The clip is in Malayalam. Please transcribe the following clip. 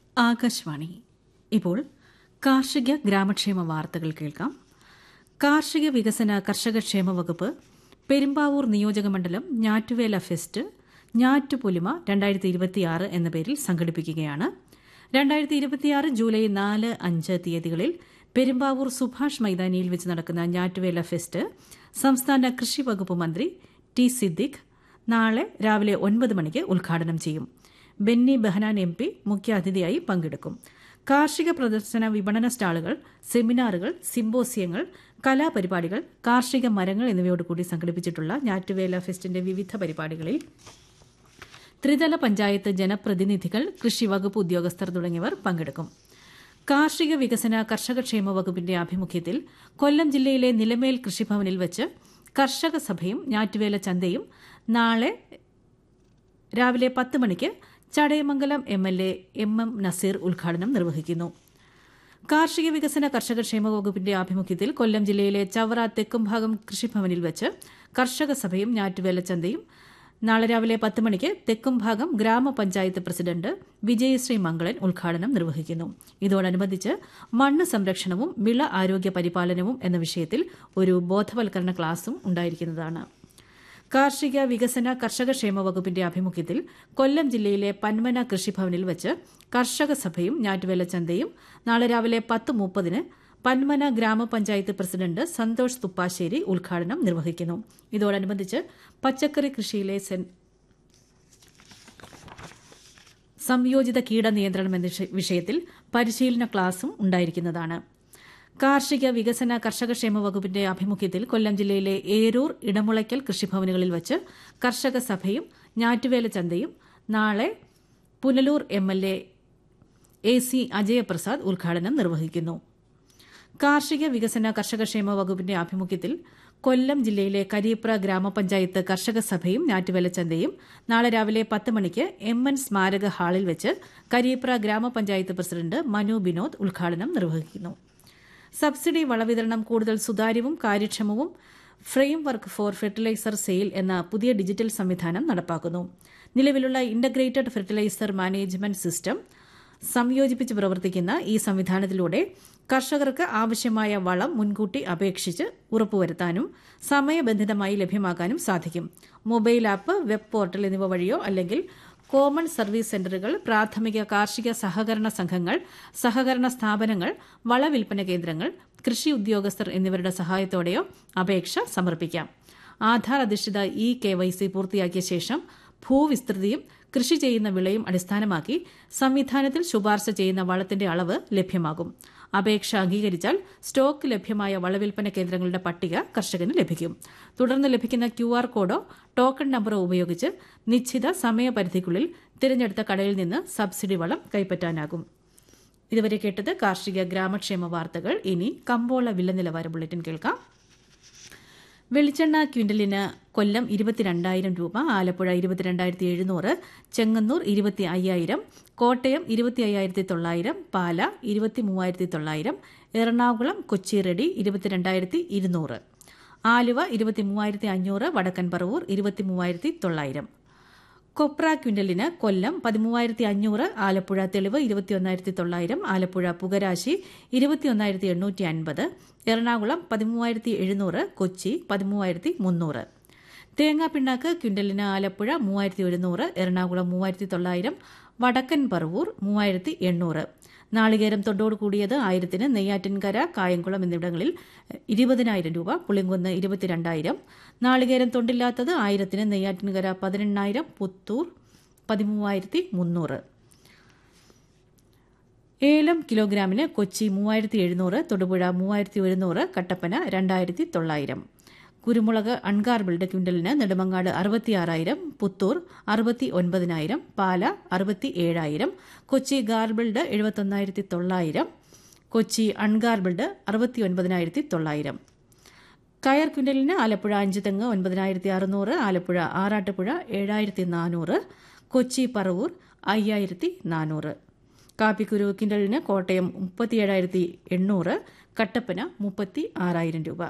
ആകാശവാണി ഇപ്പോൾ കാർഷിക ഗ്രാമക്ഷേമ വാർത്തകൾ കേൾക്കാം കാർഷിക വികസന കർഷകക്ഷേമ വകുപ്പ് പെരുമ്പാവൂർ നിയോജക മണ്ഡലം ഞാറ്റുവേല ഫെസ്റ്റ് ഞാറ്റുപൊലിമ രണ്ടായിരത്തി ഇരുപത്തിയാറ് എന്ന പേരിൽ സംഘടിപ്പിക്കുകയാണ് രണ്ടായിരത്തി ഇരുപത്തിയാറ് ജൂലൈ നാല് അഞ്ച് തീയതികളിൽ പെരുമ്പാവൂർ സുഭാഷ് മൈതാനിയിൽ വെച്ച് നടക്കുന്ന ഞാറ്റുവേല ഫെസ്റ്റ് സംസ്ഥാന കൃഷി വകുപ്പ് മന്ത്രി ടി സിദ്ദിഖ് നാളെ രാവിലെ ഒൻപത് മണിക്ക് ഉദ്ഘാടനം ചെയ്യും ബെന്നി ബെഹനാൻ എം പി മുഖ്യാതിഥിയായി പങ്കെടുക്കും കാർഷിക പ്രദർശന വിപണന സ്റ്റാളുകൾ സെമിനാറുകൾ സിംബോസിയങ്ങൾ കലാപരിപാടികൾ കാർഷിക മരങ്ങൾ എന്നിവയോടുകൂടി സംഘടിപ്പിച്ചിട്ടുള്ള ഞാറ്റുവേല ഫെസ്റ്റിന്റെ വിവിധ പരിപാടികളിൽ ത്രിതല പഞ്ചായത്ത് ജനപ്രതിനിധികൾ കൃഷി വകുപ്പ് ഉദ്യോഗസ്ഥർ തുടങ്ങിയവർ പങ്കെടുക്കും കാർഷിക വികസന കർഷകക്ഷേമ വകുപ്പിന്റെ ആഭിമുഖ്യത്തിൽ കൊല്ലം ജില്ലയിലെ നിലമേൽ കൃഷിഭവനിൽ വെച്ച് കർഷക സഭയും ഞാറ്റുവേല ചന്തയും നാളെ രാവിലെ പത്ത് മണിക്ക് Chadayamangalam M L A M M Naseer ഉദ്ഘാടനം നിർവഹിക്കുന്നു കാർഷിക വികസന കർഷകക്ഷേമ വകുപ്പിന്റെ ആഭിമുഖ്യത്തിൽ കൊല്ലം ജില്ലയിലെ ചവറ തെക്കുംഭാഗം കൃഷിഭവനിൽ വെച്ച് കർഷക സഭയും ഞാറ്റുവേല ചന്തയും നാളെ രാവിലെ പത്ത് മണിക്ക് തെക്കുംഭാഗം ഗ്രാമപഞ്ചായത്ത് പ്രസിഡന്റ് വിജയശ്രീ മംഗളൻ ഉദ്ഘാടനം നിർവഹിക്കുന്നു ഇതോടനുബന്ധിച്ച് മണ്ണ് സംരക്ഷണവും വിള ആരോഗ്യ പരിപാലനവും എന്ന വിഷയത്തിൽ ഒരു ബോധവൽക്കരണ ക്ലാസും ഉണ്ടായിരിക്കുന്നതാണ് കാർഷിക വികസന കർഷകക്ഷേമ വകുപ്പിന്റെ ആഭിമുഖ്യത്തിൽ കൊല്ലം ജില്ലയിലെ പന്മന കൃഷിഭവനിൽ വെച്ച് കർഷക സഭയും ഞാറ്റുവേല ചന്തയും നാളെ രാവിലെ പത്ത് മുപ്പതിന് പന്മന ഗ്രാമപഞ്ചായത്ത് പ്രസിഡന്റ് സന്തോഷ് തുപ്പാശ്ശേരി ഉദ്ഘാടനം നിർവഹിക്കുന്നു ഇതോടനുബന്ധിച്ച് പച്ചക്കറി കൃഷിയിലെ സംയോജിത കീട നിയന്ത്രണം എന്ന വിഷയത്തിൽ പരിശീലന ക്ലാസും ഉണ്ടായിരിക്കുന്നതാണ് കാർഷിക വികസന കർഷകക്ഷേമ വകുപ്പിന്റെ ആഭിമുഖ്യത്തിൽ കൊല്ലം ജില്ലയിലെ ഏരൂർ ഇടമുളയ്ക്കൽ കൃഷിഭവനുകളിൽ വച്ച് കർഷക സഭയും ഞാറ്റുവേല ചന്തയും നാളെ Punalur M L A A C Ajayaprasad ഉദ്ഘാടനം നിർവഹിക്കുന്നു കാർഷിക വികസന കർഷകക്ഷേമ വകുപ്പിന്റെ ആഭിമുഖ്യത്തിൽ കൊല്ലം ജില്ലയിലെ കരിയപ്ര ഗ്രാമപഞ്ചായത്ത് കർഷക സഭയും ഞാറ്റുവേല ചന്തയും നാളെ രാവിലെ പത്ത് മണിക്ക് എം എൻ സ്മാരക ഹാളിൽ വെച്ച് കരിയപ്ര ഗ്രാമപഞ്ചായത്ത് പ്രസിഡന്റ് മനു ബിനോദ് ഉദ്ഘാടനം നിർവഹിക്കുന്നു സബ്സിഡി വളവിതരണം കൂടുതൽ സുതാര്യവും കാര്യക്ഷമവും framework for fertiliser sale എന്ന പുതിയ ഡിജിറ്റൽ സംവിധാനം നടപ്പാക്കുന്നു നിലവിലുള്ള ഇന്റഗ്രേറ്റഡ് ഫെർട്ടിലൈസർ മാനേജ്മെന്റ് സിസ്റ്റം സംയോജിപ്പിച്ച് പ്രവർത്തിക്കുന്ന ഈ സംവിധാനത്തിലൂടെ കർഷകർക്ക് ആവശ്യമായ വളം മുൻകൂട്ടി അപേക്ഷിച്ച് ഉറപ്പുവരുത്താനും സമയബന്ധിതമായി ലഭ്യമാക്കാനും സാധിക്കും മൊബൈൽ ആപ്പ് വെബ് പോർട്ടൽ എന്നിവ വഴിയോ അല്ലെങ്കിൽ കോമൺ സർവീസ് സെന്ററുകൾ പ്രാഥമിക കാർഷിക സഹകരണ സംഘങ്ങൾ സഹകരണ സ്ഥാപനങ്ങൾ വളവിൽപ്പന കേന്ദ്രങ്ങൾ കൃഷി ഉദ്യോഗസ്ഥർ എന്നിവരുടെ സഹായത്തോടെയോ അപേക്ഷ സമർപ്പിക്കാം ആധാർ അധിഷ്ഠിത ഇ കെ വൈ സി പൂർത്തിയാക്കിയ ശേഷം ഭൂവിസ്തൃതിയും കൃഷി ചെയ്യുന്ന വിളയും അടിസ്ഥാനമാക്കി സംവിധാനത്തിൽ ശുപാർശ ചെയ്യുന്ന വളത്തിന്റെ അളവ് ലഭ്യമാകും അപേക്ഷ അംഗീകരിച്ചാൽ സ്റ്റോക്ക് ലഭ്യമായ വളവിൽപ്പന കേന്ദ്രങ്ങളുടെ പട്ടിക കർഷകന് ലഭിക്കും തുടർന്ന് ലഭിക്കുന്ന ക്യു ആർ കോഡോ ടോക്കൺ നമ്പറോ ഉപയോഗിച്ച് നിശ്ചിത സമയപരിധിക്കുള്ളിൽ തിരഞ്ഞെടുത്ത കടയിൽ നിന്ന് സബ്സിഡി വളം കൈപ്പറ്റാനാകും ഇതുവരെ കേട്ടത് കാർഷിക ഗ്രാമക്ഷേമ വാർത്തകൾ ഇനി കമ്പോള വില നിലവാര ബുള്ളറ്റിൻ കേൾക്കാം വെളിച്ചെണ്ണ ക്വിന്റലിന് കൊല്ലം ഇരുപത്തിരണ്ടായിരം രൂപ ആലപ്പുഴ ഇരുപത്തിരണ്ടായിരത്തി എഴുന്നൂറ് ചെങ്ങന്നൂർ ഇരുപത്തി അയ്യായിരം കോട്ടയം ഇരുപത്തി അയ്യായിരത്തി തൊള്ളായിരം പാല ഇരുപത്തി മൂവായിരത്തി തൊള്ളായിരം എറണാകുളം കൊച്ചി റെഡി ഇരുപത്തിരണ്ടായിരത്തി ഇരുന്നൂറ് ആലുവ ഇരുപത്തി മൂവായിരത്തി അഞ്ഞൂറ് വടക്കൻ പറവൂർ ഇരുപത്തി മൂവായിരത്തി തൊള്ളായിരം കൊപ്ര ക്വിന്റലിന് കൊല്ലം പതിമൂവായിരത്തി അഞ്ഞൂറ് ആലപ്പുഴ തെളിവ് ഇരുപത്തിയൊന്നായിരത്തി തൊള്ളായിരം ആലപ്പുഴ പുകരാശി ഇരുപത്തിയൊന്നായിരത്തി എണ്ണൂറ്റി അൻപത് എറണാകുളം പതിമൂവായിരത്തി എഴുന്നൂറ് കൊച്ചി പതിമൂവായിരത്തി മുന്നൂറ് തേങ്ങാ പിണ്ണാക്ക് ക്വിന്റലിന് ആലപ്പുഴ മൂവായിരത്തി ഒരുന്നൂറ് എറണാകുളം മൂവായിരത്തി തൊള്ളായിരം വടക്കൻ പറവൂർ മൂവായിരത്തി എണ്ണൂറ് നാളികേരം തൊണ്ടോട് കൂടിയത് ആയിരത്തിന് നെയ്യാറ്റിൻകര കായംകുളം എന്നിവിടങ്ങളിൽ ഇരുപതിനായിരം രൂപ പുളിങ്കുന്ന് ഇരുപത്തിരണ്ടായിരം നാളികേരം തൊണ്ടില്ലാത്തത് ആയിരത്തിന് നെയ്യാറ്റിൻകര പതിനെണ്ണായിരം പുത്തൂർ പതിമൂവായിരത്തി മുന്നൂറ് ഏലം കിലോഗ്രാമിന് കൊച്ചി മൂവായിരത്തി എഴുന്നൂറ് തൊടുപുഴ മൂവായിരത്തി ഒരുന്നൂറ് കട്ടപ്പന രണ്ടായിരത്തി തൊള്ളായിരം കുരുമുളക് അൺഗാർബിൾഡ് ക്വിന്റലിന് നെടുമങ്ങാട് അറുപത്തിയാറായിരം പുത്തൂർ അറുപത്തി ഒൻപതിനായിരം പാല അറുപത്തി ഏഴായിരം കൊച്ചി ഗാർബിൾഡ് എഴുപത്തൊന്നായിരത്തി തൊള്ളായിരം കൊച്ചി അൺഗാർബിൾഡ് അറുപത്തി ഒൻപതിനായിരത്തി തൊള്ളായിരം കയർ ക്വിന്റലിന് ആലപ്പുഴ അഞ്ച് തെങ്ങ് ഒൻപതിനായിരത്തി അറുന്നൂറ് ആലപ്പുഴ ആറാട്ടുപുഴ ഏഴായിരത്തി നാനൂറ് കൊച്ചി പറവൂർ അയ്യായിരത്തി നാനൂറ് കാപ്പിക്കുരു കിൻഡലിന് കോട്ടയം മുപ്പത്തിയേഴായിരത്തി എണ്ണൂറ് കട്ടപ്പന മുപ്പത്തി ആറായിരം രൂപ